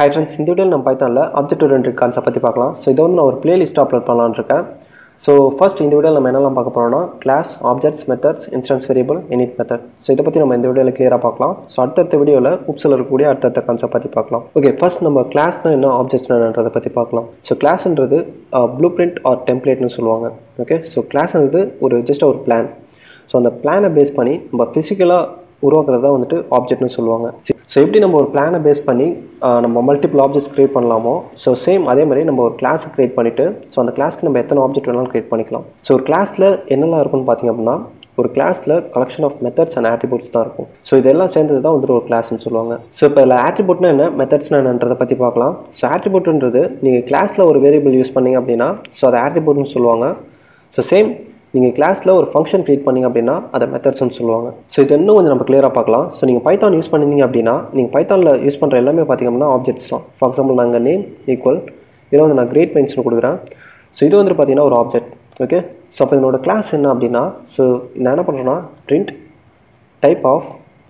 hi friends இந்த வீடியோவில் நம்ம பைத்தானில் ஆப்ஜெக்ட் ஓரியன்ட் கான்செப்ட் பற்றி பார்க்கலாம் ஸோ இதை வந்து நான் ஒரு பிளேலிஸ்ட் அப்லோட் பண்ணலான்னு இருக்கேன் ஸோ ஃபர்ஸ்ட் இந்த வீடியோவில் நம்ம என்னெல்லாம் பார்க்க போகிறோம்னா class objects methods instance variable init method so இதை பற்றி நம்ம இந்த வீடியோவில் கிளியராக பார்க்கலாம் ஸோ அடுத்தடுத்த வீடியோவில் உப்ஸில் இருக்கக்கூடிய அடுத்தடுத்த கான்செப்ட் பற்றி பார்க்கலாம் ஓகே ஃபர்ஸ்ட் நம்ம கிளாஸ்னா என்ன ஆப்ஜெக்ட்ஸ்னா என்னன்றதை பற்றி பார்க்கலாம் ஸோ கிளாஸ்ன்றது ப்ளூ பிரிண்ட் ஆர் டெம்ப்ளேட்னு சொல்லுவாங்க ஓகே ஸோ கிளாஸ்ன்றது ஒரு ஜஸ்ட் ஒரு பிளான் ஸோ அந்த பிளானை பேஸ் பண்ணி நம்ம ஃபிசிக்கலாக உருவாக்குறது தான் வந்துட்டு ஆப்ஜெக்ட்னு சொல்லுவாங்க ஸோ எப்படி நம்ம ஒரு பிளானை பேஸ் பண்ணி ஆஹ், நம்ம மல்டிபிள் ஆப்ஜெக்ட்ஸ் கிரியேட் பண்ணலாமோ ஸோ சேம் அதே மாதிரி நம்ம ஒரு கிளாஸ் கிரியேட் பண்ணிவிட்டு ஸோ அந்த கிளாஸ்க்கு நம்ம எத்தனை ஆப்ஜெக்ட் வேணாலும் கிரியேட் பண்ணிக்கலாம் ஸோ ஒரு கிளாஸில் என்னெல்லாம் இருக்கும்னு பார்த்தீங்க அப்படின்னா ஒரு கிளாஸில் collection of methods and attributes தான் இருக்கும் ஸோ இதெல்லாம் சேர்ந்தது தான் வந்துட்டு ஒரு கிளாஸ்னு சொல்லுவாங்க ஸோ இப்போ இதில் ஆட்ரிபியூட்னா என்ன மெத்தட்ஸ்னா என்னன்றதை பற்றி பார்க்கலாம் ஸோ ஆட்ரிபியூட்ன்றது நீங்கள் கிளாஸில் ஒரு வேரியபிள் யூஸ் பண்ணீங்க அப்படின்னா ஸோ அதை ஆட்ரிபியூட்னு சொல்லுவாங்க ஸோ சேம் நீங்கள் கிளாஸில் ஒரு ஃபங்க்ஷன் க்ரியேட் பண்ணீங்க அப்படின்னா அதை மெத்தட்ஸ்னு சொல்லுவாங்க ஸோ இது இன்னும் கொஞ்சம் நம்ம கிளியராக பார்க்கலாம் ஸோ நீங்கள் பைத்தான் யூஸ் பண்ணீங்க அப்படின்னா நீங்கள் பைத்தானில் யூஸ் பண்ணுற எல்லாமே பார்த்தீங்க அப்படின்னா ஆப்ஜெக்ட்ஸ் தான் ஃபார் எக்ஸாம்பிள் நாங்கள் நேம் ஈக்குவல் இதில் வந்து நான் கிரேட் மென்ஷன் கொடுக்குறேன் ஸோ இது வந்து பார்த்தீங்கன்னா ஒரு ஆப்ஜெக்ட் ஓகே ஸோ அப்போ இதனோட கிளாஸ் என்ன அப்படின்னா ஸோ நான் என்ன பண்ணுறேன்னா print டைப் ஆஃப்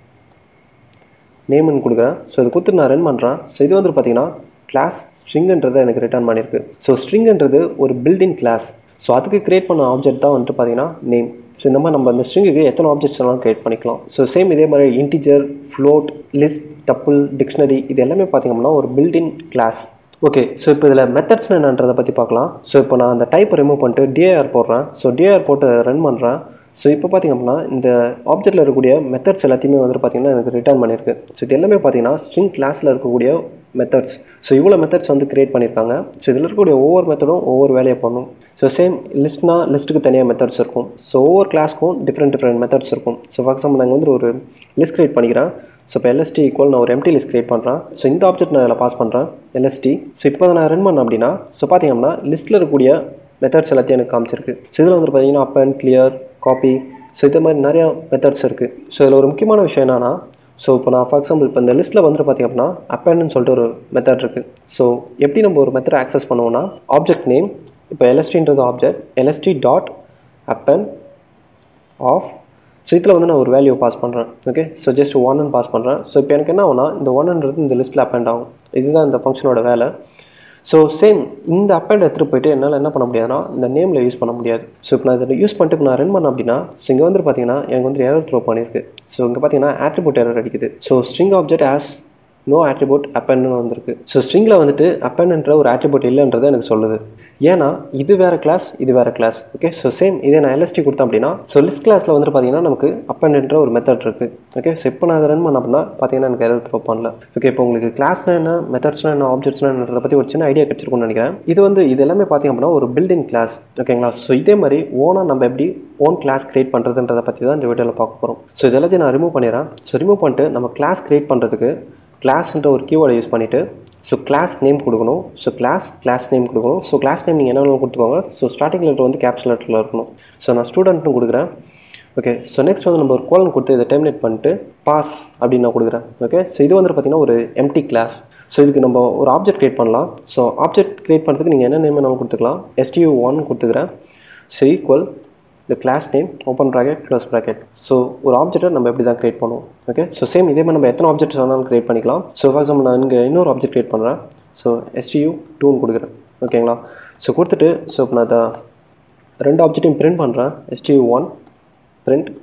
நேம்னு கொடுக்குறேன் ஸோ இது கொடுத்து நான் ரன் பண்ணுறேன் ஸோ இது வந்து பார்த்தீங்கன்னா கிளாஸ் ஸ்ட்ரிங்ன்றது எனக்கு ரிட்டர்ன் பண்ணியிருக்கு ஸோ ஸ்ட்ரிங்ன்றது ஒரு பில்டிங் கிளாஸ் ஸோ அதுக்கு கிரியேட் பண்ண ஆப்ஜெக்ட் தான் வந்துட்டு பார்த்தீங்கன்னா நேம் ஸோ இந்த மாதிரி நம்ம அந்த ஸ்ட்ரிங்குக்கு எத்தனை ஆப்ஜெக்ட்ஸ் எல்லாம் கிரியேட் பண்ணிக்கலாம் ஸோ சேம் இதே மாதிரி integer float list double dictionary இது எல்லாமே பார்த்தீங்கன்னா ஒரு பில்டின் கிளாஸ் ஓகே ஸோ இப்போ இதில் மெத்தட்ஸ்னு என்னன்றதை பற்றி பார்க்கலாம் ஸோ இப்போ நான் அந்த டைப்பை ரிமூவ் பண்ணிட்டு டிஏஆர் போடுறேன் ஸோ டிஏஆர் போட்டு ரன் பண்ணுறேன் ஸோ இப்போ பார்த்தீங்க அப்படின்னா இந்த ஆப்ஜெக்ட்டில் இருக்கக்கூடிய மெத்தட்ஸ் எல்லாத்தையுமே வந்துட்டு பார்த்தீங்கன்னா எனக்கு ரிட்டர்ன் பண்ணியிருக்கு ஸோ இது எல்லாமே பார்த்தீங்கன்னா ஸ்ட்ரிங் கிளாஸில் இருக்கக்கூடிய மெத்தட்ஸ் ஸோ இவ்வளோ மெத்தட்ஸ் வந்து கிரியேட் பண்ணியிருக்காங்க ஸோ இதில் இருக்கக்கூடிய ஒவ்வொரு மெத்தடும் ஒவ்வொரு வேலையை பண்ணும் ஸோ சேம் லிஸ்ட்னா லிஸ்ட்டுக்கு தனியாக மெத்தட்ஸ் இருக்கும் ஸோ ஒவ்வொரு கிளாஸ்க்கும் டிஃப்ரெண்ட் டிஃப்ரெண்ட் மெத்தட்ஸ் இருக்கும் ஸோ ஃபார் எக்ஸாம்பிள் நாங்கள் வந்து ஒரு லிஸ்ட் கிரியேட் பண்ணிக்கிறேன் ஸோ இப்போ எல்எஸ்டி ஈக்குவல் நான் ஒரு எம்டி லிஸ்ட் கிரியேட் பண்ணுறேன் ஸோ இந்த ஆப்ஜெக்ட் நான் இதில் பாஸ் பண்ணுறேன் எல்எஸ்டி ஸோ இப்போ அதை நான் ரன் பண்ணேன் அப்படின்னா ஸோ பார்த்தீங்கன்னா லிஸ்ட்டில் இருக்கக்கூடிய மெத்தட்ஸ் எல்லாத்தையும் எனக்கு காமிச்சிருக்கு ஸோ இதில் வந்து பார்த்தீங்கன்னா append clear copy so இது மாதிரி நிறையா மெத்தட்ஸ் இருக்குது ஸோ இதில் ஒரு முக்கியமான விஷயம் என்னன்னா ஸோ இப்போ நான் ஃபார் எக்ஸாம்பிள் இப்போ இந்த லிஸ்ட்டில் வந்து பார்த்திங்க அப்படின்னா அப்பன்னு சொல்லிட்டு ஒரு மெத்தட் இருக்குது ஸோ எப்படி நம்ம ஒரு மெத்தட் ஆக்சஸ் பண்ணுவோம்னா ஆப்ஜெக்ட் நேம் இப்போ எல்எஸ்டின்றது object LST dot append so இதில் வந்து நான் ஒரு வேல்யூ பாஸ் பண்ணுறேன் ஓகே ஸோ ஜஸ்ட் ஒன்னு பாஸ் பண்ணுறேன் ஸோ இப்போ எனக்கு என்ன ஆகும்னா இந்த ஒன்னுன்றது இந்த லிஸ்ட்டில் அப்பண்ட் ஆகும் இதுதான் இந்த ஃபங்க்ஷனோட வேலை ஸோ சேம் இந்த அப்பண்ட் எடுத்துகிட்டு போயிட்டு என்னால் என்ன பண்ண முடியாதுன்னா இந்த நேமில் யூஸ் பண்ண முடியாது ஸோ இப்போ நான் இதை யூஸ் பண்ணிட்டு இப்போ நான் ரன் பண்ணேன் அப்படின்னா ஸோ இங்கே வந்து பார்த்தீங்கன்னா எனக்கு வந்து எரர் த்ரோ பண்ணியிருக்கு ஸோ இங்கே பார்த்தீங்கன்னா ஆட்ரிபியூட் எரர் அடிக்குது so string object has no attribute அப்பன்னு வந்திருக்கு ஸோ ஸ்ட்ரிங்கில் வந்துட்டு அப்பன்ன்ற ஒரு ஆட்ரிபியூட் இல்லைன்றது எனக்கு சொல்லுது ஏன்னா இது வேற கிளாஸ் இது வேற கிளாஸ் ஓகே ஸோ சேம் இதே நான் எல்எஸ்டி கொடுத்தேன் அப்படின்னா ஸோ லிஸ்ட் கிளாஸில் வந்துட்டு பார்த்தீங்கன்னா நமக்கு அப்பன்ன்ற ஒரு மெத்தட் இருக்கு ஓகே ஸோ இப்போ நான் அதை ரன் பண்ண அப்படின்னா பார்த்தீங்கன்னா எனக்கு எதாவது த்ரோ பண்ணல ஓகே இப்போ உங்களுக்கு கிளாஸ்னா என்ன மெத்தட்ஸ்னா என்ன ஆப்ஜெக்ட்ஸ்னா என்னன்றதை பற்றி ஒரு சின்ன ஐடியா கிடைச்சிருக்கும்னு நினைக்கிறேன் இது வந்து இது எல்லாமே பார்த்தீங்க அப்படின்னா ஒரு பில்டிங் கிளாஸ் ஓகேங்களா ஸோ இதே மாதிரி ஓனாக நம்ம எப்படி ஓன் கிளாஸ் கிரியேட் பண்ணுறதுன்றதை பற்றி தான் இந்த வீடியோவில் பார்க்க போகிறோம் ஸோ இது எல்லாத்தையும் நான் ரிமூவ் பண்ணிடுறேன் ஸோ ரிமூவ் பண்ணிட்டு நம்ம கிளாஸ் கிரியேட் பண்ணுறதுக்கு கிளாஸ்ன்ற ஒரு கீவேர்டை யூஸ் பண்ணிவிட்டு ஸோ கிளாஸ் நேம் கொடுக்கணும் ஸோ கிளாஸ் கிளாஸ் நேம் கொடுக்கணும் ஸோ கிளாஸ் நேம் நீங்கள் என்ன வேணாலும் கொடுத்துக்கோங்க ஸோ ஸ்டார்டிங் லெட்டர் வந்து கேப்ஸ் லெட்டரில் இருக்கணும் ஸோ நான் ஸ்டூடெண்ட்னு கொடுக்குறேன் ஓகே ஸோ நெக்ஸ்ட் வந்து நம்ம ஒரு கோலன் கொடுத்து இதை டெர்மினேட் பண்ணிட்டு பாஸ் அப்படின்னு நான் கொடுக்குறேன் ஓகே ஸோ இது வந்து பார்த்தீங்கன்னா ஒரு எம்டி கிளாஸ் ஸோ இதுக்கு நம்ம ஒரு ஆப்ஜெக்ட் கிரியேட் பண்ணலாம் ஸோ ஆப்ஜெக்ட் கிரியேட் பண்ணுறதுக்கு நீங்கள் என்ன நேம் வேணாலும் கொடுத்துக்கலாம் எஸ்டியூ ஒன் கொடுத்துக்கிறேன் ஸோ ஈக்குவல் இந்த class name open bracket close bracket so ஒரு ஆப்ஜெக்ட்டை நம்ம எப்படி தான் கிரியேட் பண்ணுவோம் ஓகே ஸோ சேம் இதே மாதிரி நம்ம எத்தனை ஆப்ஜெக்ட் வேணாலும் கிரியேட் பண்ணிக்கலாம் ஸோ ஃபார் எக்ஸாம்பிள் நான் இங்கே இன்னொரு ஆப்ஜெக்ட் கிரியேட் பண்ணுறேன் ஸோ எஸ்டியூ டூன்னு கொடுக்குறேன் ஓகேங்களா ஸோ கொடுத்துட்டு ஸோ இப்போ நான் அதை ரெண்டு ஆப்ஜெக்ட்டையும் பிரிண்ட் பண்ணுறேன் STU one print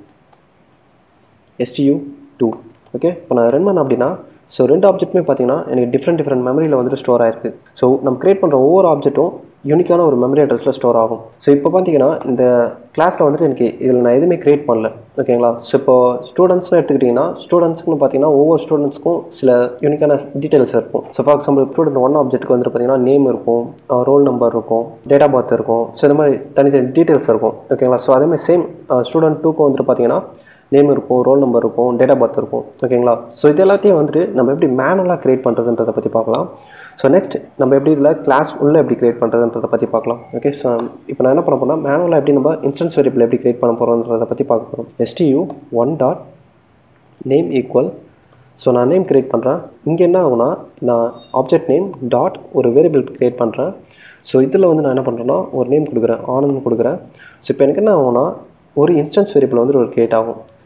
STU two okay இப்போ நான் ரன் பண்ணேன் அப்படின்னா ஸோ ரெண்டு ஆப்ஜெக்ட்டுமே பார்த்தீங்கன்னா எனக்கு டிஃப்ரெண்ட் டிஃப்ரெண்ட் மெமரியில் வந்துட்டு ஸ்டோர் ஆயிருக்கு ஸோ நம்ம கிரியேட் பண்ணுற ஒவ்வொரு ஆப்ஜெக்ட்டும் யூனிக்கான ஒரு மெமரி அட்ரஸில் ஸ்டோர் ஆகும் ஸோ இப்போ பார்த்தீங்கன்னா இந்த கிளாஸில் வந்துட்டு எனக்கு இதில் நான் எதுவுமே கிரியேட் பண்ணல ஓகேங்களா ஸோ இப்போ ஸ்டூடெண்ட்ஸ்னு எடுத்துக்கிட்டிங்கன்னா ஸ்டூடெண்ட்ஸ்னு பார்த்தீங்கன்னா ஒவ்வொரு ஸ்டூடெண்ட்ஸ்க்கும் சில யூனிக்கான டீட்டெயில்ஸ் இருக்கும் so for example student one ஆப்ஜெக்ட்டுக்கு வந்துட்டு பார்த்தீங்கன்னா நேம் இருக்கும் ரோல் நம்பர் இருக்கும் டேட் ஆஃப் பர்த் இருக்கும் ஸோ இந்த மாதிரி தனித்தனி டீட்டெயில்ஸ் இருக்கும் ஓகேங்களா ஸோ அதேமாதிரி சேம் ஸ்டூடெண்ட் டூக்கும் வந்துட்டு பார்த்தீங்கன்னா நேம் இருக்கும் ரோல் நம்பர் இருக்கும் டேட் ஆஃப் பர்த் இருக்கும் ஓகேங்களா ஸோ இது எல்லாத்தையும் வந்துட்டு நம்ம எப்படி மேனுவலாக கிரியேட் பண்ணுறதுன்றதை பற்றி பார்க்கலாம் ஸோ நெக்ஸ்ட் நம்ம எப்படி இதில் கிளாஸ் உள்ளே எப்படி கிரியேட் பண்ணுறதுன்றதை பற்றி பார்க்கலாம் ஓகே ஸோ இப்போ நான் என்ன பண்ண போனால் மேனுவலாக எப்படி நம்ம இன்ஸ்டன்ஸ் வேரியபிள் எப்படி கிரியேட் பண்ண போகிறோன்றதை பற்றி பார்க்க போகிறோம் STU one dot name equal so நான் நேம் கிரியேட் பண்ணுறேன் இங்கே என்ன ஆகும்னா நான் ஆப்ஜெக்ட் நேம் டாட் ஒரு வேரியபிள் கிரியேட் பண்ணுறேன் ஸோ இதில் வந்து நான் என்ன பண்ணுறேன்னா ஒரு நேம் கொடுக்குறேன் ஆனந்த் கொடுக்குறேன் ஸோ இப்போ எனக்கு என்ன ஆகும்னா ஒரு இன்ஸ்டன்ஸ் வேரியபிள் வந்து ஒரு கிரியேட் ஆகும்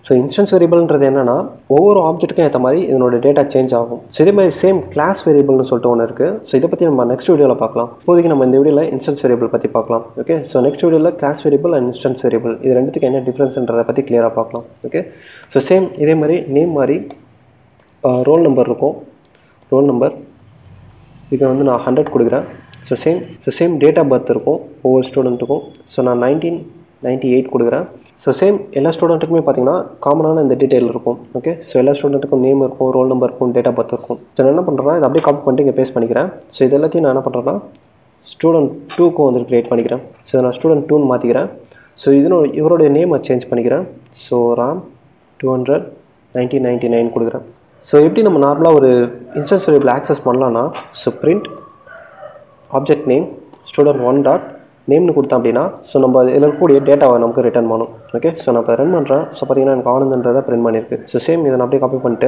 ஸோ இன்ஸ்டன்ஸ் வேரியபிள்ன்றது என்னன்னா ஒவ்வொரு ஆப்ஜெக்ட்டுக்கும் ஏற்ற மாதிரி இதனோட டேட்டா சேஞ்ச் ஆகும் ஸோ இதே மாதிரி சேம் கிளாஸ் வேரியபிள்னு சொல்லிட்டு ஒன்று இருக்குது ஸோ இதை பற்றி நம்ம நெக்ஸ்ட் வீடியோவில் பார்க்கலாம் இப்போதைக்கு நம்ம இந்த வீடியோவில் இன்ஸ்டன்ஸ் வேரியபிள் பற்றி பார்க்கலாம் ஓகே ஸோ நெக்ஸ்ட் வீடியோவில் class variable and instance variable இது ரெண்டுத்துக்கு என்ன டிஃப்ரென்ஸ்ன்றதை பற்றி கிளியராக பார்க்கலாம் ஓகே ஸோ சேம் இதே மாதிரி நேம் மாதிரி ரோல் நம்பர் இருக்கும் ரோல் நம்பர் இது வந்து நான் ஹண்ட்ரட் கொடுக்குறேன் so same so same date of birth இருக்கும் ஒவ்வொரு ஸ்டூடெண்ட்டுக்கும் ஸோ நான் நைன்டீன் நைன்ட்டி எயிட் கொடுக்குறேன் ஸோ சேம் எல்லா ஸ்டூடெண்ட்டுக்குமே பார்த்தீங்கன்னா காமனான இந்த டீட்டெயில் இருக்கும் ஓகே ஸோ எல்லா ஸ்டூடெண்ட்டுக்கும் நேம் இருக்கும் ரோல் நம்பர் இருக்கும் டேட் ஆஃப் பர்த் இருக்கும் ஸோ நான் என்ன பண்ணுறேன்னா இதை அப்படியே காப்பி பண்ணிட்டு இங்கே பேஸ்ட் பண்ணிக்கிறேன் ஸோ இது எல்லாத்தையும் நான் என்ன பண்ணுறேன்னா ஸ்டூடெண்ட் டூக்கும் வந்து க்ரியேட் பண்ணிக்கிறேன் ஸோ நான் ஸ்டூடெண்ட் டூன்னு மாற்றிக்கிறேன் ஸோ இதனோட இவருடைய நேமை சேஞ்ச் பண்ணிக்கிறேன் so Ram two hundred nineteen ninety nine கொடுக்குறேன் ஸோ எப்படி நம்ம நார்மலாக ஒரு இன்ஸ்டன்ஸ் வேரியபிள் ஆக்சஸ் பண்ணலான்னா so print object name student one dot நேம்னு கொடுத்தோம் அப்படின்னா ஸோ நம்ம இதில் இருக்கக்கூடிய டேட்டாவை நமக்கு ரிட்டர்ன் பண்ணும் ஓகே ஸோ நான் இப்போ ரன் பண்ணுறேன் ஸோ பார்த்தீங்கன்னா எனக்கு ஆனந்தன்றதை பிரிண்ட் பண்ணியிருக்கு ஸோ சேம் இதை நான் அப்படியே காப்பி பண்ணிட்டு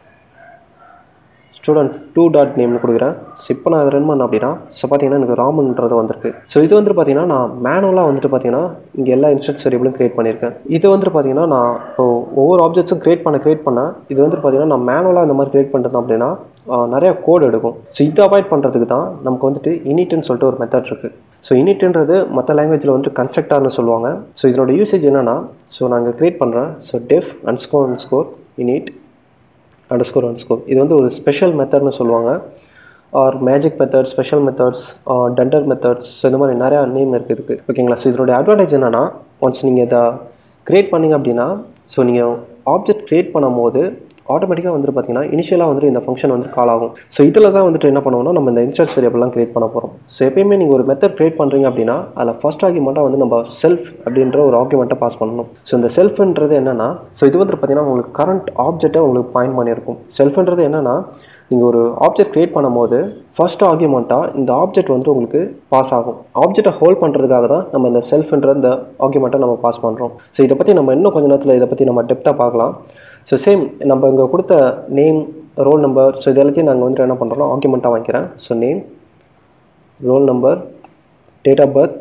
ஸ்டூடெண்ட் டூ டாட் நேம்னு கொடுக்குறேன் ஸோ இப்போ நான் அதை ரன் பண்ணேன் அப்படின்னா ஸோ பார்த்தீங்கன்னா எனக்கு ராமன்றது வந்திருக்கு ஸோ இது வந்துட்டு பார்த்தீங்கன்னா நான் மேனுவலாக வந்துட்டு பார்த்தீங்கன்னா இங்கே எல்லா இன்ஸ்டன்ஸ் வேரியபிளும் கிரியேட் பண்ணியிருக்கேன் இது வந்துட்டு பார்த்தீங்கன்னா நான் இப்போ ஒவ்வொரு ஆப்ஜெக்ட்ஸும் கிரியேட் பண்ண கிரியேட் பண்ண இது வந்துட்டு பார்த்தீங்கன்னா நான் மேனுவலாக இந்த மாதிரி கிரியேட் பண்ணுறது அப்படின்னா நிறையா கோட் எடுக்கும் ஸோ இது அவாய்ட் பண்ணுறதுக்கு தான் நமக்கு வந்துட்டு இனிட்னு சொல்லிட்டு ஒரு மெத்தட் இருக்குது ஸோ இனிட்ன்றது மற்ற லாங்குவேஜில் வந்துட்டு கன்ஸ்ட்ரக்டார்னு சொல்லுவாங்க ஸோ இதனோட யூசேஜ் என்னென்னா ஸோ நான் இங்கே கிரியேட் பண்ணுறேன் so def underscore underscore init underscore underscore இது வந்து ஒரு ஸ்பெஷல் மெத்தட்னு சொல்லுவாங்க or magic method special methods dunder methods so இந்த மாதிரி நிறையா நேம் இருக்குது இதுக்கு ஓகேங்களா ஸோ இதோடைய அட்வான்டேஜ் என்னென்னா ஒன்ஸ் நீங்கள் இதை க்ரியேட் பண்ணிங்க அப்படின்னா ஸோ நீங்கள் ஆப்ஜெக்ட் க்ரியேட் பண்ணும்போது ஆட்டோமேட்டிக்காக வந்துட்டு பார்த்தீங்கன்னா இனிஷியலாக வந்துட்டு இந்த ஃபங்க்ஷன் வந்து கால் ஆகும் ஸோ இதில் தான் வந்துட்டு என்ன பண்ணுவோம்னா நம்ம இந்த இன்ஸ்டன்ஸ் வேரியபிள்லாம் கிரியேட் பண்ண போகிறோம் ஸோ எப்பயுமே நீங்கள் ஒரு மெத்தட் கிரியேட் பண்ணுறீங்க அப்படின்னா அதில் ஃபஸ்ட் ஆர்குமெண்ட்டாக வந்து நம்ம செல்ஃப் அப்படின்ற ஒரு ஆர்குமெண்ட்டை பாஸ் பண்ணணும் ஸோ இந்த செல்ஃப்ன்றது என்னன்னா ஸோ இது வந்துட்டு பார்த்தீங்கன்னா உங்களுக்கு கரண்ட் ஆப்ஜெக்ட்டை உங்களுக்கு பாயிண்ட் பண்ணியிருக்கும் செல்ஃப்ன்றது என்னன்னா நீங்கள் ஒரு ஆப்ஜெக்ட் கிரியேட் பண்ணும்போது ஃபர்ஸ்ட் ஆர்குமெண்ட்டாக இந்த ஆப்ஜெக்ட் வந்துட்டு உங்களுக்கு பாஸ் ஆகும் ஆப்ஜெக்டை ஹோல்ட் பண்ணுறதுக்காக தான் நம்ம இந்த செல்ஃப்ன்ற இந்த ஆர்குமெண்ட்டை நம்ம பாஸ் பண்ணுறோம் ஸோ இதை பற்றி நம்ம இன்னும் கொஞ்சம் நேரத்தில் இதை பற்றி நம்ம டெப்த்தாக பார்க்கலாம் ஸோ சேம் நம்ம இங்கே கொடுத்த நேம் ரோல் நம்பர் ஸோ இது எல்லாத்தையும் நாங்கள் வந்துட்டு என்ன பண்ணுறோம் ஆர்குமெண்ட்டாக வாங்கிக்கிறேன் so name roll number date of birth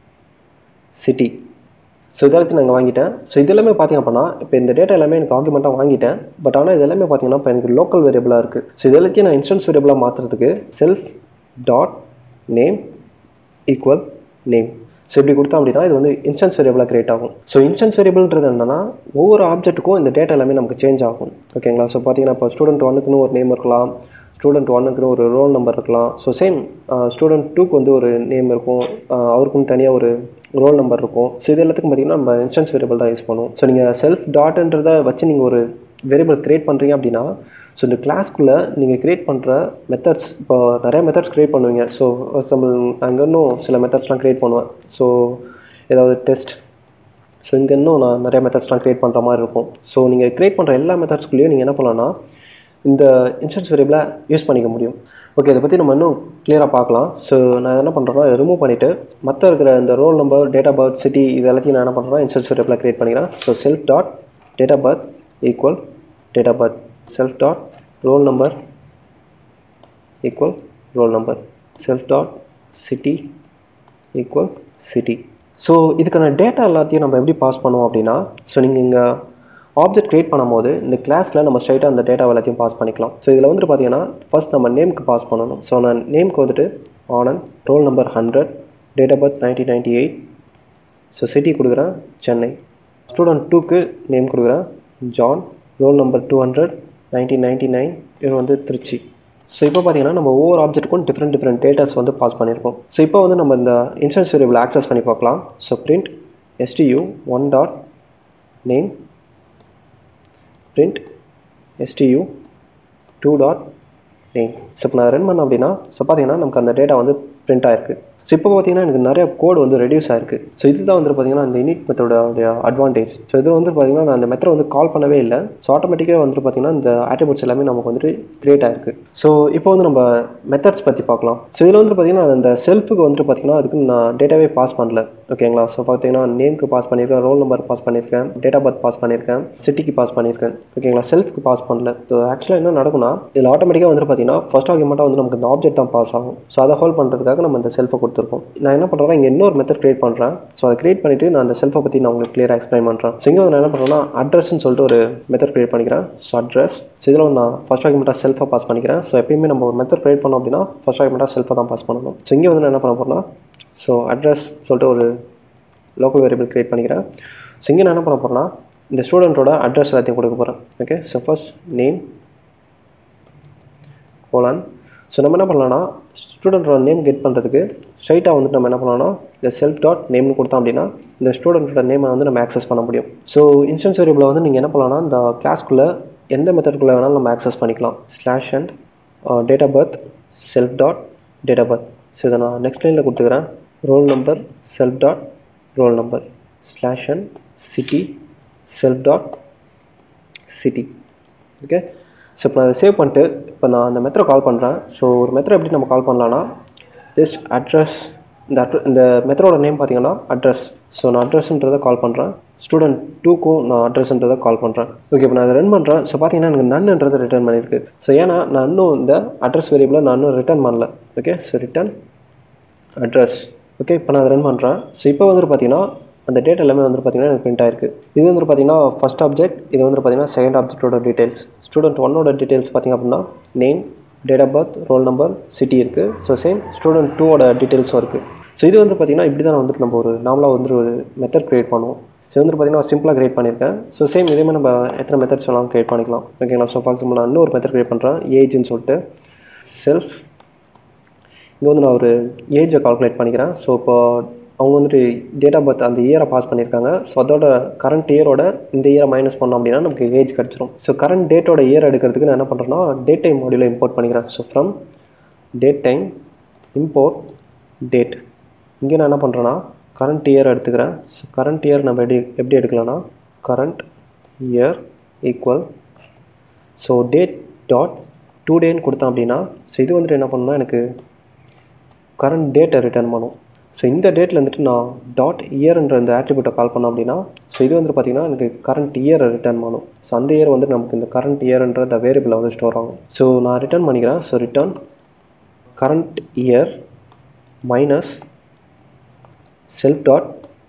city so இதெல்லாத்தையும் நாங்கள் வாங்கிட்டேன் ஸோ இது எல்லாமே பார்த்திங்க அப்படின்னா இப்போ இந்த டேட்டா எல்லாமே எனக்கு ஆர்குமெண்ட்டாக வாங்கிட்டேன் பட் ஆனால் இது எல்லாமே பார்த்தீங்கன்னா இப்போ எனக்கு லோக்கல் வேரியபிளாக இருக்குது ஸோ இது எல்லாத்தையும் நான் இன்ஸ்டன்ஸ் வேரியபிளாக மாற்றுறதுக்கு self dot name equal name so இப்படி கொடுத்தோம் அப்படின்னா இது வந்து இன்ஸ்டன்ஸ் வேரியபிளாக கிரியேட் ஆகும் ஸோ இன்ஸ்டன்ஸ் வேரியபிள்ன்றது என்னன்னா ஒவ்வொரு ஆப்ஜெக்ட்டுக்கும் இந்த டேட்டா எல்லாமே நமக்கு சேஞ்ச் ஆகும் ஓகேங்களா ஸோ பார்த்தீங்கன்னா இப்போ ஸ்டூடெண்ட் ஒன்னுக்குன்னு ஒரு நேம் இருக்கலாம் ஸ்டூடெண்ட் ஒன்னுக்குன்னு ஒரு ரோல் நம்பர் இருக்கலாம் ஸோ சேம் ஸ்டூடெண்ட் டூக்கு வந்து ஒரு நேம் இருக்கும் அவருக்குன்னு தனியாக ஒரு ரோல் நம்பர் இருக்கும் ஸோ இது எல்லாத்துக்கும் பார்த்தீங்கன்னா நம்ம இன்ஸ்டன்ஸ் வேரியபிள் தான் யூஸ் பண்ணுவோம் ஸோ நீங்கள் செல்ஃப் டாட்ன்றதை வச்சு நீங்கள் ஒரு வேரியபிள் கிரியேட் பண்ணுறீங்க அப்படின்னா ஸோ இந்த கிளாஸ்க்குள்ளே நீங்கள் க்ரியேட் பண்ணுற மெத்தட்ஸ் இப்போ நிறைய மெத்தட்ஸ் க்ரியேட் பண்ணுவீங்க ஸோ எக்ஸாம்பிள் அங்கே இன்னும் சில மெத்தட்ஸ்லாம் க்ரியேட் பண்ணுவேன் ஸோ ஏதாவது டெஸ்ட் ஸோ இங்கே இன்னும் நான் நிறைய மெத்தட்ஸ்லாம் க்ரியேட் பண்ணுற மாதிரி இருக்கும் ஸோ நீங்கள் க்ரியேட் பண்ணுற எல்லா மெத்தட்ஸ்குள்ளேயும் நீங்கள் என்ன பண்ணலாம்னா இந்த இன்ஸ்டன்ஸ் வேரியபிளை யூஸ் பண்ணிக்க முடியும் ஓகே இதை பற்றி நம்ம இன்னும் கிளியராக பார்க்கலாம் ஸோ நான் என்ன பண்ணுறேன்னா இதை ரிமூவ் பண்ணிவிட்டு மற்ற இருக்கிற இந்த roll number date of birth city இது எல்லாத்தையும் நான் என்ன பண்ணுறேன் இன்ஸ்டன்ஸ் வேரியபிளை க்ரியேட் பண்ணிக்கிறேன் so self dot date of birth equal date of birth self dot roll number equal roll number self dot city equal city so இதுக்கான data எல்லாத்தையும் நம்ம எப்படி பாஸ் பண்ணுவோம் அப்படின்னா ஸோ நீங்கள் இங்கே ஆப்ஜெக்ட் க்ரியேட் பண்ணும்போது இந்த கிளாஸில் நம்ம ஸ்ட்ரைட்டாக அந்த டேட்டா எல்லாத்தையும் பாஸ் பண்ணிக்கலாம் ஸோ இதில் வந்துட்டு பார்த்தீங்கன்னா ஃபஸ்ட் நம்ம நேமுக்கு பாஸ் பண்ணணும் ஸோ நான் நேமுக்கு வந்துட்டு Anand roll number hundred date of birth nineteen ninety eight so city கொடுக்குறேன் சென்னை ஸ்டூடெண்ட் டூக்கு நேம் கொடுக்குறேன் John roll number two hundred nineteen ninety nine இது வந்து திருச்சி ஸோ இப்போ பார்த்தீங்கன்னா நம்ம ஒவ்வொரு ஆப்ஜெக்ட்டுக்கும் டிஃப்ரெண்ட் டிஃப்ரெண்ட் டேட்டாஸ் வந்து பாஸ் பண்ணியிருக்கோம் ஸோ இப்போ வந்து நம்ம இந்த இன்ஸ்டன்ஸ் வேரியபிள் ஆக்சஸ் பண்ணி பார்க்கலாம் so print STU one dot name print STU two dot name so இப்போ நான் ரன் பண்ணேன் அப்படின்னா ஸோ பார்த்தீங்கன்னா நமக்கு அந்த டேட்டா வந்து பிரிண்ட் ஆயிருக்கு ஸோ இப்போ பார்த்தீங்கன்னா எனக்கு நிறைய கோட் வந்து ரெடியூஸ் ஆயிருக்கு ஸோ இதுதான் வந்து பார்த்தீங்கன்னா இந்த இனிட் மெத்தடோட அட்வான்டேஜ் ஸோ இது வந்து பார்த்தீங்கன்னா நான் அந்த மெத்தட் வந்து கால் பண்ணவே இல்லை ஸோ ஆட்டோமேட்டிக்காக வந்துட்டு பார்த்தீங்கன்னா இந்த ஆட்ரிபியூட்ஸ் எல்லாமே நமக்கு வந்துட்டு கிரியேட் ஆயிருக்கு ஸோ இப்போ வந்து நம்ம மெத்தட்ஸ் பற்றி பார்க்கலாம் ஸோ இதில் வந்து பார்த்தீங்கன்னா அந்த செல்ஃபுக்கு வந்துட்டு பார்த்தீங்கன்னா அதுக்கு நான் டேட்டாவே பாஸ் பண்ணல ஓகேங்களா ஸோ பார்த்தீங்கன்னா நேம்க்கு பாஸ் பண்ணியிருக்கேன் ரோல் நம்பர் பாஸ் பண்ணியிருக்கேன் டேட் ஆஃப் பர்த் பாஸ் பண்ணியிருக்கேன் சிட்டிக்கு பாஸ் பண்ணியிருக்கேன் ஓகேங்களா செல்ஃப்க்கு பாஸ் பண்ணல ஸோ ஆக்சுவலாக என்ன நடக்கும்னா இதில் ஆட்டோமேட்டிக்காக வந்துட்டு பார்த்தீங்கன்னா ஃபர்ஸ்ட் ஆர்குமெண்ட்டாக வந்து நமக்கு இந்த ஆப்ஜெக்ட் தான் பாஸ் ஆகும் ஸோ அதை ஹோல்ட் பண்ணுறதுக்காக நம்ம இந்த செல்ஃபை கொடுத்துருக்கோம் நான் என்ன பண்ணுறேன்னா இங்கே இன்னொரு மெத்தட் கிரியேட் பண்ணுறேன் ஸோ அதை கிரியேட் பண்ணிவிட்டு நான் அந்த செல்ஃபை பற்றி நான் உங்களுக்கு கிளியராக எக்ஸ்பிளைன் பண்ணுறேன் ஸோ இங்கே வந்து நான் என்ன பண்ணுறேன்னா அட்ரஸ்ன்னு சொல்லிட்டு ஒரு மெத்தட் கிரியேட் பண்ணிக்கிறேன் ஸோ அட்ரஸ் ஸோ இதில் வந்து நான் ஃபஸ்ட் ஆர்குமெண்ட்டாக செல்ஃபாக பாஸ் பண்ணிக்கிறேன் ஸோ எப்பயுமே நம்ம ஒரு மெத்தட் கிரியேட் பண்ணோம் அப்படின்னா ஃபஸ்ட் ஆர்குமெண்ட்டாக செல்ஃபாக தான் பாஸ் பண்ணணும் ஸோ இங்கே வந்து நான் என்ன பண்ண போகிறேன்னா ஸோ அட்ரஸ் சொல்லிட்டு ஒரு லோக்கல் வேரியபிள் கிரியேட் பண்ணிக்கிறேன் ஸோ இங்கே நான் என்ன பண்ண போகிறேன்னா இந்த ஸ்டூடெண்ட்டோட அட்ரஸ் எல்லாத்தையும் கொடுக்க போகிறேன் okay so first name colon so நம்ம என்ன பண்ணலாம்னா ஸ்டூடெண்ட்டோட நேம் கெட் பண்ணுறதுக்கு ஸ்ட்ரைட்டாக வந்துட்டு நம்ம என்ன பண்ணலாம்னா இந்த செல்ஃப் டாட் நேம்னு கொடுத்தோம் அப்படின்னா இந்த ஸ்டூடெண்ட்டோட நேமை வந்து நம்ம ஆக்சஸ் பண்ண முடியும் ஸோ இன்ஸ்டன்ஸ் வேரியபிளை வந்து நீங்கள் என்ன பண்ணலாம்னா இந்த கிளாஸ்க்குள்ளே எந்த மெத்தட்குள்ளே வேணாலும் நம்ம ஆக்சஸ் பண்ணிக்கலாம் slash n date of birth self dot date of birth so இதை நான் நெக்ஸ்ட் லைனில் கொடுத்துக்கிறேன் roll number self dot roll number slash n city self dot city okay so இப்போ நான் அதை சேவ் பண்ணிட்டு இப்போ நான் அந்த மெத்தடை கால் பண்ணுறேன் ஸோ ஒரு மெத்தட் எப்படி நம்ம கால் பண்ணலான்னா ஜஸ்ட் அட்ரஸ் இந்த அட்ர இந்த மெத்தடோட நேம் பார்த்தீங்கன்னா அட்ரஸ் ஸோ நான் அட்ரஸ்ன்றதை கால் பண்ணுறேன் ஸ்டூடெண்ட் டூக்கும் நான் அட்ரஸ்ன்றதை கால் பண்ணுறேன் ஓகே இப்போ நான் அதை ரன் பண்ணுறேன் ஸோ பார்த்தீங்கன்னா எனக்கு நன்னுன்றதை ரிட்டர்ன் பண்ணியிருக்கு ஸோ ஏன்னா நான் இன்னும் இந்த அட்ரஸ் வேரியபிளை நான் இன்னும் ரிட்டர்ன் பண்ணல okay so return address okay இப்போ நான் அதை ரன் பண்ணுறேன் ஸோ இப்போ வந்துட்டு பார்த்தீங்கன்னா அந்த டேட் எல்லாமே வந்து பார்த்தீங்கன்னா எனக்கு பிரிண்ட் ஆயிருக்கு இது வந்து பார்த்தீங்கன்னா ஃபஸ்ட் ஆப்ஜெக்ட் இது வந்து பார்த்தீங்கன்னா செகண்ட் ஆப்ஜெக்ட்டோட டீடைல்ஸ் ஸ்டூடெண்ட் ஒன்னோட டீடைல்ஸ் பார்த்தீங்க அப்படின்னா name date of birth roll number city இருக்குது ஸோ சேம் ஸ்டூடெண்ட் டூவோட டீடைல்ஸும் இருக்குது ஸோ இது வந்து பார்த்தீங்கன்னா இப்படி தான் வந்துட்டு நம்ம ஒரு நார்மலாக வந்து ஒரு மெத்தட் க்ரியேட் பண்ணுவோம் ஸோ வந்து பார்த்தீங்கன்னா சிம்பிளாக கிரியேட் பண்ணியிருக்கேன் ஸோ சேம் இதே மாதிரி நம்ம எத்தனை மெத்தட்ஸ் வேணாலும் கிரியேட் பண்ணிக்கலாம் ஓகேங்களா ஸோ ஃபார் எக்ஸாம்பிள் நான் இன்னொரு மெத்தட் கிரியேட் பண்ணுறேன் ஏஜ்னு சொல்லிட்டு செல்ஃப் இங்கே வந்து நான் ஒரு ஏஜை கால்குலேட் பண்ணிக்கிறேன் ஸோ இப்போ அவங்க வந்துட்டு டேட் ஆஃப் பர்த் அந்த இயரை பாஸ் பண்ணியிருக்காங்க ஸோ அதோட கரண்ட் இயரோட இந்த இயரை மைனஸ் பண்ணோம் அப்படின்னா நமக்கு ஏஜ் கிடச்சிரும் ஸோ கரண்ட் டேட்டோட இயர் எடுக்கிறதுக்கு நான் என்ன பண்ணுறேன்னா டேட் டைம் மாடியூலை இம்போர்ட் பண்ணிக்கிறேன் so from date time import date இங்கே நான் என்ன பண்ணுறேன்னா கரண்ட் இயர் எடுத்துக்கிறேன் ஸோ கரண்ட் இயர் நம்ம எப்படி எப்படி எடுக்கலாம்னா current year equal so date dot டூ டேன்னு கொடுத்தேன் அப்படின்னா ஸோ இது வந்துட்டு என்ன பண்ணணும்னா எனக்கு கரண்ட் டேட்டை ரிட்டர்ன் பண்ணும் ஸோ இந்த டேட்டில் வந்துட்டு நான் டாட் இயர்ன்ற இந்த ஆட்ரிபியூட்டை கால் பண்ணோம் அப்படின்னா ஸோ இது வந்து பார்த்தீங்கன்னா எனக்கு கரண்ட் இயரை ரிட்டர்ன் பண்ணும் ஸோ அந்த இயர் வந்து நமக்கு இந்த கரண்ட் இயர்ன்ற இந்த வேரியபிளில் வந்து ஸ்டோர் ஆகும் ஸோ நான் ரிட்டர்ன் பண்ணிக்கிறேன் so return current year minus self dot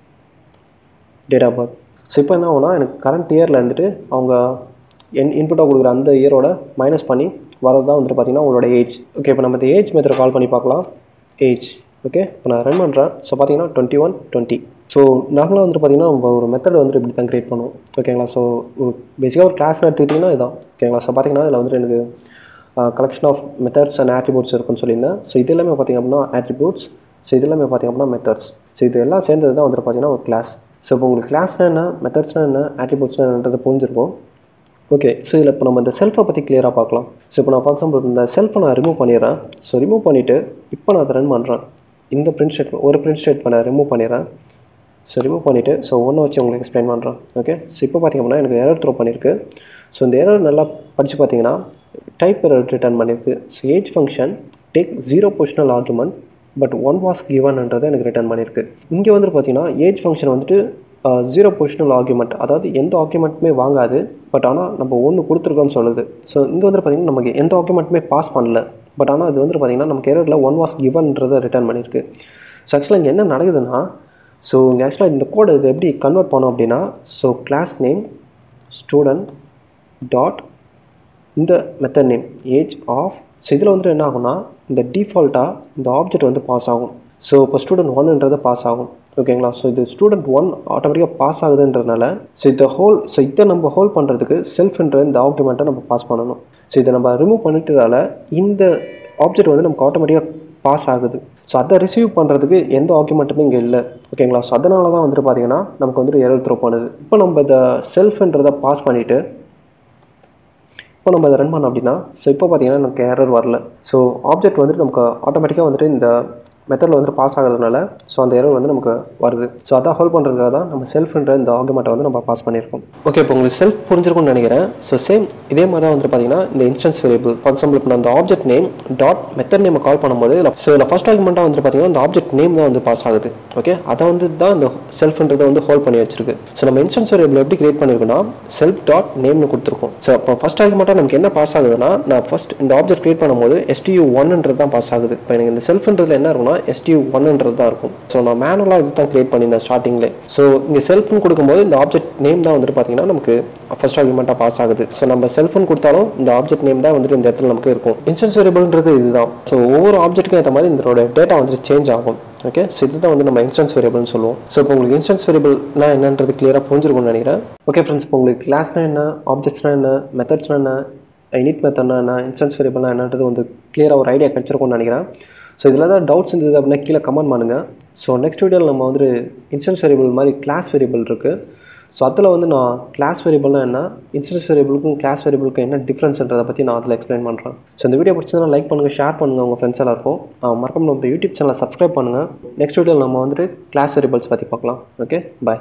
date of birth so இப்போ என்ன ஆகும்னா எனக்கு கரண்ட் இயரில் இருந்துட்டு அவங்க என் இன்புட்டாக கொடுக்குற அந்த இயரோட மைனஸ் பண்ணி வரது தான் வந்துட்டு பார்த்தீங்கன்னா உங்களோட ஏஜ் ஓகே இப்போ நம்ம இந்த ஏஜ் மெத்தட் கால் பண்ணி பார்க்கலாம் ஏஜ் ஓகே இப்போ நான் ரன் பண்ணுறேன் ஸோ பார்த்தீங்கன்னா டுவெண்ட்டி ஒன் டுவெண்ட்டி ஸோ நார்மலாக வந்துட்டு பார்த்தீங்கன்னா நம்ம ஒரு மெத்தட் வந்துட்டு இப்படி தான் கிரியேட் பண்ணுவோம் ஓகேங்களா ஸோ ஒரு பேசிக்காக ஒரு கிளாஸ் எடுத்துக்கிட்டிங்கன்னா இதான் ஓகேங்களா ஸோ பார்த்தீங்கன்னா இதில் வந்துட்டு எனக்கு collection of methods and attributes இருக்குன்னு சொல்லியிருந்தேன் ஸோ இது எல்லாமே பார்த்திங்க அப்படின்னா ஆட்ரிபியூட்ஸ் ஸோ இது எல்லாமே பார்த்திங்க அப்படின்னா மெத்தட்ஸ் ஸோ இது எல்லாம் சேர்ந்தது தான் வந்துட்டு பார்த்தீங்கன்னா ஒரு கிளாஸ் ஸோ இப்போ உங்களுக்கு கிளாஸ்னா என்ன மெத்தட்ஸ்னா என்ன ஆட்ரிபியூட்ஸ்னா என்னன்றது புரிஞ்சிருக்கும் ஓகே ஸோ இதில் இப்போ நம்ம இந்த செல்ஃபை பற்றி கிளியராக பார்க்கலாம் ஸோ இப்போ நான் ஃபார் எக்ஸாம்பிள் இந்த செல்ஃபை நான் ரிமூவ் பண்ணிடுறேன் ஸோ ரிமூவ் பண்ணிவிட்டு இப்போ நான் அதை ரன் பண்ணுறேன் இந்த பிரிண்ட் ஸ்டேட் ஒரு பிரிண்ட் ஸ்டேட்மெண்ட்டை ரிமூவ் பண்ணிடுறேன் ஸோ ரிமூவ் பண்ணிவிட்டு ஸோ ஒன்றை வச்சு உங்களுக்கு எக்ஸ்பிளைன் பண்ணுறேன் ஓகே ஸோ இப்போ பார்த்திங்க அப்படின்னா எனக்கு எரர் த்ரோ பண்ணியிருக்கு ஸோ இந்த எரர் நல்லா படித்து பார்த்தீங்கன்னா டைப் எரர் ரிட்டர்ன் பண்ணியிருக்கு so age function take zero positional argument but one was கிவன்ன்றதை எனக்கு ரிட்டர்ன் பண்ணியிருக்கு இங்கே வந்துட்டு பார்த்தீங்கன்னா ஏஜ் ஃபங்க்ஷன் வந்துட்டு ஜீரோ பொசிஷனல் ஆர்குமெண்ட் அதாவது எந்த ஆர்குமெண்ட்டுமே வாங்காது பட் ஆனால் நம்ம ஒன்று கொடுத்துருக்கோம்னு சொல்லுது ஸோ இங்கே வந்துட்டு பார்த்தீங்கன்னா நமக்கு எந்த ஆர்குமெண்ட்டுமே பாஸ் பண்ணல பட் ஆனால் அது வந்துட்டு பார்த்தீங்கன்னா நமக்கு எரரில் ஒன் வாஸ் கிவன்ன்றதை ரிட்டர்ன் பண்ணியிருக்கு ஸோ ஆக்சுவலாக இங்கே என்ன நடக்குதுன்னா ஸோ இங்கே ஆக்சுவலாக இந்த கோடு இது எப்படி கன்வெர்ட் பண்ணோம் அப்படின்னா so class name student dot இந்த method name age of so இதில் வந்துட்டு என்ன ஆகும்னா இந்த டிஃபால்ட்டாக இந்த ஆப்ஜெக்ட் வந்து பாஸ் ஆகும் ஸோ இப்போ ஸ்டூடெண்ட் ஒன்னுன்றது பாஸ் ஆகும் ஓகேங்களா ஸோ இது ஸ்டூடெண்ட் ஒன் ஆட்டோமேட்டிக்காக பாஸ் ஆகுதுன்றதுனால ஸோ இந்த ஹோல் ஸோ இதை நம்ம ஹோல் பண்ணுறதுக்கு செல்ஃப்ன்ற இந்த ஆர்குமெண்ட்டை நம்ம பாஸ் பண்ணணும் ஸோ இதை நம்ம ரிமூவ் பண்ணிட்டதால இந்த ஆப்ஜெக்ட் வந்து நமக்கு ஆட்டோமேட்டிக்காக பாஸ் ஆகுது ஸோ அதை ரிசீவ் பண்ணுறதுக்கு எந்த ஆர்குமெண்ட்டுமே இங்கே இல்லை ஓகேங்களா ஸோ அதனால தான் வந்துட்டு பார்த்தீங்கன்னா நமக்கு வந்துட்டு எரர் த்ரோ பண்ணுது இப்போ நம்ம இந்த செல்ஃப்ன்றதை பாஸ் பண்ணிவிட்டு இப்போ நம்ம இதை ரன் பண்ணோம் அப்படின்னா ஸோ இப்போ பார்த்தீங்கன்னா நமக்கு எரர் வரல ஸோ ஆப்ஜெக்ட் வந்துட்டு நமக்கு ஆட்டோமேட்டிக்காக வந்துட்டு இந்த மெத்தடில் வந்துட்டு பாஸ் ஆகிறதுனால ஸோ அந்த எரர் வந்து நமக்கு வருது ஸோ அதான் ஹோல்ட் பண்ணுறதுக்காக தான் நம்ம செல்ஃப்ன்ற இந்த ஆர்குமெண்ட்டை வந்து நம்ம பாஸ் பண்ணியிருக்கோம் ஓகே இப்போ உங்களுக்கு செல்ஃப் புரிஞ்சிருக்கும்னு நினைக்கிறேன் ஸோ சேம் இதே மாதிரி தான் வந்துட்டு பார்த்தீங்கன்னா இந்த இன்ஸ்டன்ஸ் வேரியபிள் ஃபார் எக்ஸாம்பிள் இப்போ நான் அந்த object name dot method name call பண்ணும்போது ஸோ இதில் ஃபஸ்ட் ஆர்குமெண்ட்டாக வந்துட்டு பார்த்தீங்கன்னா இந்த ஆப்ஜெக்ட் நேம் தான் வந்து பாஸ் ஆகுது ஓகே அதை வந்து தான் இந்த செல்ஃப்ன்றதை வந்து ஹோல்ட் பண்ணி வச்சிருக்கு ஸோ நம்ம இன்ஸ்டன்ஸ் வேரியபிள் எப்படி கிரியேட் பண்ணியிருக்கோம்னா செல்ஃப் டாட் நேம்னு கொடுத்துருக்கோம் ஸோ அப்போ ஃபஸ்ட் ஆர்குமெண்ட்டாக நமக்கு என்ன பாஸ் ஆகுதுன்னா நான் ஃபஸ்ட் இந்த ஆப்ஜெக்ட் கிரியேட் பண்ணும்போது எஸ்டியூ ஒன்ன்றது தான் பாஸ் ஆகுது இப்போ எனக்கு இந்த செல்ஃப்ன்றதுல என்ன இருக்குன்னா பார்த்தீங்கன்னா எஸ்டி ஒன்ன்றது தான் இருக்கும் ஸோ நான் மேனுவலாக இது தான் கிரியேட் பண்ணியிருந்தேன் ஸ்டார்டிங்லே ஸோ இங்கே செல்ஃப்னு கொடுக்கும்போது இந்த ஆப்ஜெக்ட் நேம் தான் வந்துட்டு பார்த்தீங்கன்னா நமக்கு ஃபர்ஸ்ட் ஆர்குமெண்ட்டாக பாஸ் ஆகுது ஸோ நம்ம செல்ஃபோன் கொடுத்தாலும் இந்த ஆப்ஜெக்ட் நேம் தான் வந்துட்டு இந்த இடத்துல நமக்கு இருக்கும் இன்ஸ்டன்ஸ் வேரியபிள்ன்றது இதுதான் ஸோ ஒவ்வொரு ஆப்ஜெக்ட்டுக்கும் ஏற்ற மாதிரி இதோட டேட்டா வந்துட்டு சேஞ்ச் ஆகும் ஓகே ஸோ இதுதான் வந்து நம்ம இன்ஸ்டன்ஸ் வேரியபிள்னு சொல்லுவோம் ஸோ இப்போ உங்களுக்கு இன்ஸ்டன்ஸ் வேரியபிள்னா என்னன்றது கிளியராக புரிஞ்சிருக்கும்னு நினைக்கிறேன் ஓகே ஃப்ரெண்ட்ஸ் இப்போ உங்களுக்கு கிளாஸ்னா என்ன ஆப்ஜெக்ட்ஸ்னா என்ன மெத்தட்ஸ்னா என்ன இனிட் மெத்தட்னா என்ன இன்ஸ்டன்ஸ் வேரியபிள்னா என்னன்றது வந்து கிளியராக ஒரு ஐடியா கிடச்சிருக்கும்னு நினைக்கிறேன் ஸோ இதில் தான் டவுட்ஸ் இருந்தது அப்படின்னா கீழே கமெண்ட் பண்ணுங்கள் ஸோ நெக்ஸ்ட் வீடியோவில் நம்ம வந்து இன்ஸ்டன்ஸ் வேரியபிள் மாதிரி கிளாஸ் வேரியபிள் இருக்குது ஸோ அதில் வந்து நான் கிளாஸ் வேரியபிள்னா என்ன இன்ஸ்டன்ஸ் வேரியபிளுக்கும் கிளாஸ் வேரியபிளுக்கும் என்ன டிஃப்ரென்ஸ்ன்றதை பற்றி நான் அதில் எக்ஸ்பிளைன் பண்ணுறேன் ஸோ இந்த வீடியோ பிடிச்சதுனா லைக் பண்ணுங்கள் ஷேர் பண்ணுங்கள் உங்கள் ஃப்ரெண்ட்ஸ் எல்லாருக்கும் மறக்காம நம்ம யூடியூப் சேனலை சப்ஸ்கிரைப் பண்ணுங்கள் நெக்ஸ்ட் வீடியோவில் நம்ம வந்துட்டு கிளாஸ் வேரியபிள்ஸ் பற்றி பார்க்கலாம் ஓகே பாய்